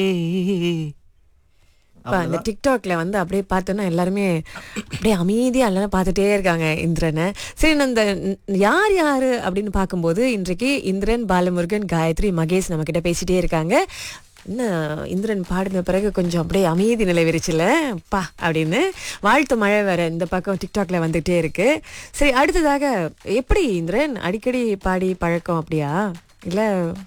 இப்ப அந்த டிக்டாக்ல வந்து அப்படியே பார்த்தோன்னா எல்லாருமே அப்படியே அமைதியா எல்லாரும் பார்த்துட்டே இருக்காங்க இந்திரனை சரி நான் இந்த யார் யாரு அப்படின்னு பார்க்கும்போது இன்றைக்கு இந்திரன் பாலமுருகன் காயத்ரி மகேஷ் நம்ம கிட்ட பேசிட்டே இருக்காங்க என்ன இந்திரன் பாடின பிறகு கொஞ்சம் அப்படியே அமைதி நிலவிருச்சுல பா அப்படின்னு வாழ்த்து மழை வேற இந்த பக்கம் டிக்டாக்ல வந்துட்டே இருக்கு சரி அடுத்ததாக எப்படி இந்திரன் அடிக்கடி பாடி பழக்கம் அப்படியா இல்ல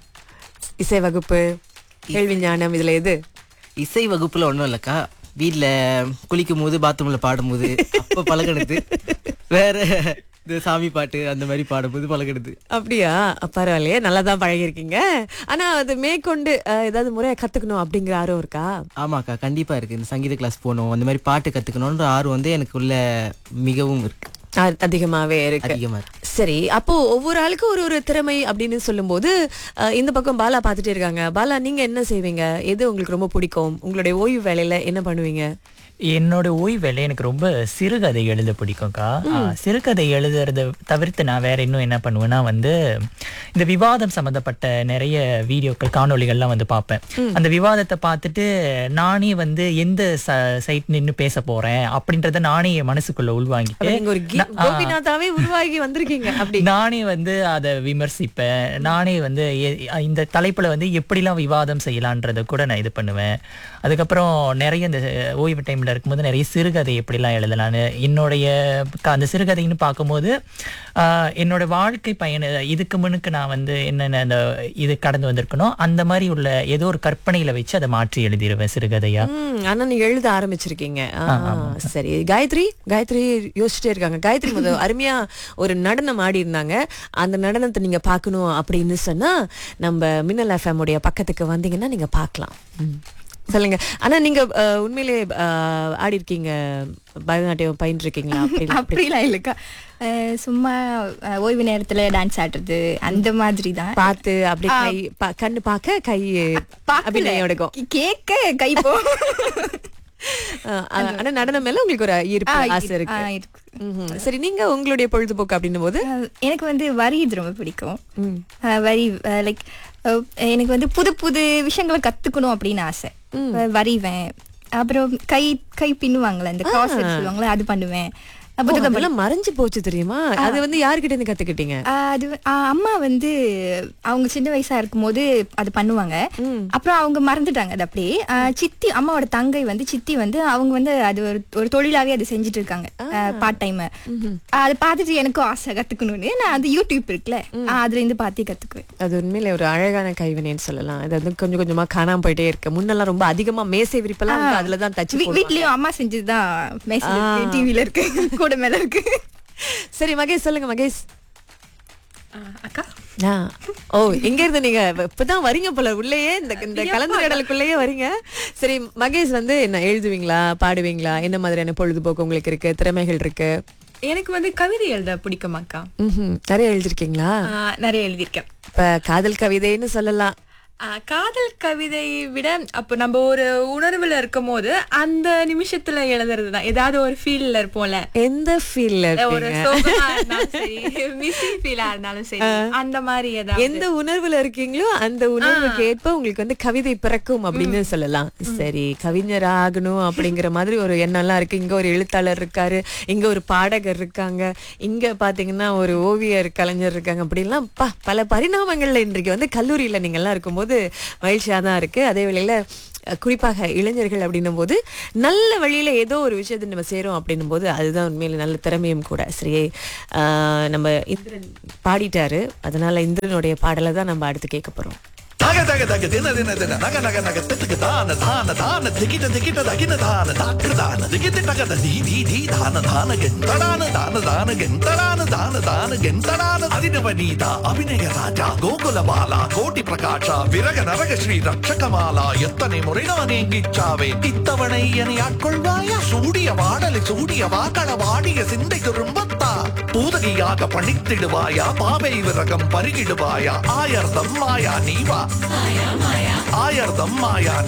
இசை வகுப்பு கேள்வி ஞானம் இதுல எது இசை வகுப்புல ஒண்ணும் இல்லக்கா வீட்ல குளிக்கும் போது பாத்ரூம்ல பாடும்போது அப்ப பழகினது வேற இந்த சாமி பாட்டு அந்த மாதிரி பாடும்போது பழகினது அப்படியா பரவாயில்லையே நல்லா தான் பழகிருக்கீங்க ஆனா அது மேற்கொண்டு அஹ், ஏதாவது முறையை கத்துக்கணும் அப்படிங்கிற ஆர்வம் இருக்கா ஆமாக்கா கண்டிப்பா இருக்கு இந்த சங்கீத கிளாஸ் போகணும் அந்த மாதிரி பாட்டு கத்துக்கணும்ன்ற ஆர்வம் வந்து எனக்குள்ள மிகவும் இருக்கு அ- அதிகமாவே இருக்கு அதிகமா இருக்கு சரி அப்போ ஒவ்வொரு ஆளுக்கும் ஒரு ஒரு திறமை அப்படின்னு சொல்லும்போது அஹ், இந்த பக்கம் பாலா பார்த்துட்டே இருக்காங்க பாலா நீங்க என்ன செய்வீங்க எது உங்களுக்கு ரொம்ப பிடிக்கும் உங்களுடைய ஓய்வு வேலையில என்ன பண்ணுவீங்க என்னோட ஓய்வேலை எனக்கு ரொம்ப சிறுகதை எழுத பிடிக்கும்க்கா ஆ, சிறுகதை எழுதுறத தவிர்த்து நான் வேற இன்னும் என்ன பண்ணுவேன்னா வந்து இந்த விவாதம் சம்மந்தப்பட்ட நிறைய வீடியோக்கள் காணொளிகள்லாம் வந்து பார்ப்பேன் அந்த விவாதத்தை பார்த்துட்டு நானே வந்து எந்த சைட் நின்று பேச போறேன் அப்படின்றத நானே என் மனசுக்குள்ள உள்வாங்கிட்டு நீங்க ஒரு கீ- கோபிநாத்தாவே உருவாகி வந்திருக்கீங்க அப்படி நானே வந்து அதை விமர்சிப்பேன் நானே வந்து எ- இந்த தலைப்புல வந்து எப்படிலாம் விவாதம் செய்யலான்றத கூட நான் இது பண்ணுவேன் அதுக்கப்புறம் நிறைய இந்த ஓய்வு டைம்ல இருக்கும்போது நிறைய சிறுகதை எப்படிலாம் எழுதலான்னு என்னுடைய க- அந்த சிறுகதைன்னு பார்க்கும்போது ஆஹ், என்னோட வாழ்க்கை பயண இதுக்கு முன்னுக்கு நான் வந்து என்னென்ன அந்த இது கடந்து வந்திருக்கணும் அந்த மாதிரி உள்ள ஏதோ ஒரு கற்பனையில வச்சு அதை மாற்றி எழுதிடுவேன் சிறுகதையா ம், ஆனா நீங்க எழுத ஆரம்பிச்சிருக்கீங்க ஆ, சரி காயத்ரி காயத்ரி யோசிச்சுட்டே இருக்காங்க காயத்ரி முத அருமையா ஒரு நடனம் ஆடி இருந்தாங்க அந்த நடனத்தை நீங்க பார்க்கணும் அப்படின்னு சொன்னா நம்ம மின்னல் எஃப்எம் உடைய பக்கத்துக்கு வந்தீங்கன்னா நீங்க பார்க்கலாம் ம். சொல்லுங்க ஆனா நீங்க அஹ், உண்மையிலே அஹ், ஆடி இருக்கீங்க பரதநாட்டியம் பயின்று இருக்கீங்களா அப்படி அப்படி அப்படிலாம் இல்லைக்கா அஹ் சும்மா அஹ் ஓய்வு நேரத்துல டான்ஸ் ஆடுறது அந்த மாதிரி தான் பார்த்து அப்படியே கை பா- கண்ணு பார்க்க கை அபிநயம் எடுக்கும் கேட்க கை போ அஹ், ஆனா நடனம் மேல உங்களுக்கு ஒரு ஈர்ப்பு ஆ, ஆசை இருக்கு ஆ, இருக்கு. ம்ஹும். சரி நீங்க உங்களுடைய பொழுதுபோக்கு அப்படின்னும் போது அஹ் எனக்கு வந்து வரையுது ரொம்ப பிடிக்கும் அஹ் வரி லைக் எனக்கு வந்து புது புது விஷயங்களை கத்துக்கணும் அப்படின்னு ஆசை அஹ் வரைவேன் அப்புறம் கை கை பின்னுவாங்கல்ல இந்த காசு சொல்லுவாங்கல்ல அது பண்ணுவேன் ஓ, புத்தகம் அதெல்லாம் மறைஞ்சு போச்சு தெரியுமா அது வந்து யார்கிட்ட இருந்து கத்துக்கிட்டீங்க ஆஹ் அது ஆஹ் அம்மா வந்து அவங்க சின்ன வயசா இருக்கும்போது அது பண்ணுவாங்க அப்புறம் அவங்க மறந்துட்டாங்க அது அப்படியே ஆஹ் சித்தி அம்மாவோட தங்கை வந்து சித்தி வந்து அவங்க வந்து அது ஒரு ஒரு தொழிலாவே அது செஞ்சுட்டு இருக்காங்க பார்ட் டைம் அதை பார்த்துட்டு எனக்கும் ஆசை கத்துக்கணும்னு நான் அந்த யூடியூப் இருக்குல்ல ஆஹ் அதுல இருந்து பார்த்தே கத்துக்குவேன் அது உண்மையில ஒரு அழகான கைவினைன்னு சொல்லலாம் அது வந்து கொஞ்சம் கொஞ்சமா காணாம போயிட்டே இருக்கு முன்னெல்லாம் ரொம்ப அதிகமா மேசை விரிப்பெல்லாம் வந்து அதுலதான் தச்சு வீ- வீட்லயும் அம்மா செஞ்சதுதான் மேசையில இருக்கு டிவில இருக்கு கூட மேல இருக்கு சரி மகேஷ் சொல்லுங்க மகேஷ் அக்கா ஆ. ஓ எங்க இருந்து நீங்க இப்பதான் வரீங்க போல உள்ளேயே இந்த இந்த கலந்துரையாடலுக்குள்ளேயே வரீங்க சரி மகேஷ் வந்து என்ன எழுதுவீங்களா பாடுவீங்களா என்ன மாதிரியான பொழுதுபோக்கு உங்களுக்கு இருக்கு திறமைகள் இருக்கு எனக்கு வந்து கவிதை எழுத பிடிக்கும் அக்கா ம்ஹும். நிறைய எழுதிருக்கீங்களா ஆஹ் நிறைய எழுதியிருக்கேன் இப்ப காதல் கவிதைன்னு சொல்லலாம் ஆஹ் காதல் கவிதை விட அப்போ நம்ம ஒரு உணர்வுல இருக்கும் போது அந்த நிமிஷத்துல எழுதுறது தான் ஏதாவது ஒரு ஃபீல்ல இருப்போம்ல எந்த ஃபீல்ல ஒரு இருக்கீங்க சோகமா இருந்தாலும் சரி மிஸ்ஸிங் ஃபீலா இருந்தாலும் சரி அந்த மாதிரி ஏதாவது எந்த உணர்வுல இருக்கீங்களோ அந்த உணர்வுக்கு ஏற்ப உங்களுக்கு வந்து கவிதை பிறக்கும் அப்படின்னு சொல்லலாம் சரி கவிஞர் ஆகணும் அப்படிங்கிற மாதிரி ஒரு எண்ணம்லாம் இருக்கு இங்க ஒரு எழுத்தாளர் இருக்காரு இங்க ஒரு பாடகர் இருக்காங்க இங்க பாத்தீங்கன்னா ஒரு ஓவியர் கலைஞர் இருக்காங்க அப்படின்லாம் பா பல பரிணாமங்கள்ல இன்றைக்கு வந்து கல்லூரியில நீங்க எல்லாம் இருக்கும்போது மகிழ்ச்சியா தான் இருக்கு அதே வேளையில அஹ், குறிப்பாக இளைஞர்கள் அப்படின்னும் போது நல்ல வழியில ஏதோ ஒரு விஷயத்தை நம்ம சேரும் அப்படின்னும் போது அதுதான் உண்மையில நல்ல திறமையும் கூட சரி ஆஹ், நம்ம இந்திரன் பாடிட்டாரு அதனால இந்திரனுடைய பாடலை தான் நம்ம அடுத்து கேட்க போறோம் தக தக தக தின தின தின நக நக நக திட்டுக்கு தான தான தான திகிட்ட திகிட்ட தகின தான தாக்கு தான திகிட்டு டகத தி தி தி தான தான கெந்தடான தான தான கெந்தடான தான தான கெந்தடான அதினவ நீதா அபிநய ராஜா கோகுல பாலா கோட்டி பிரகாஷா விரக நரக ஸ்ரீ ரட்சகமாலா எத்தனை முறை நான் எங்கிச்சாவே இத்தவணை என்னை ஆட்கொள்வாயா சூடிய வாடலை சூடிய வாக்கள வாடிய சிந்தை திரும்பத்தா பூதகியாக பணித்திடுவாயா பாவை விரகம் பருகிடுவாயா ஆயர்தம் மாயா நீவா ஆயர்தம் மாயா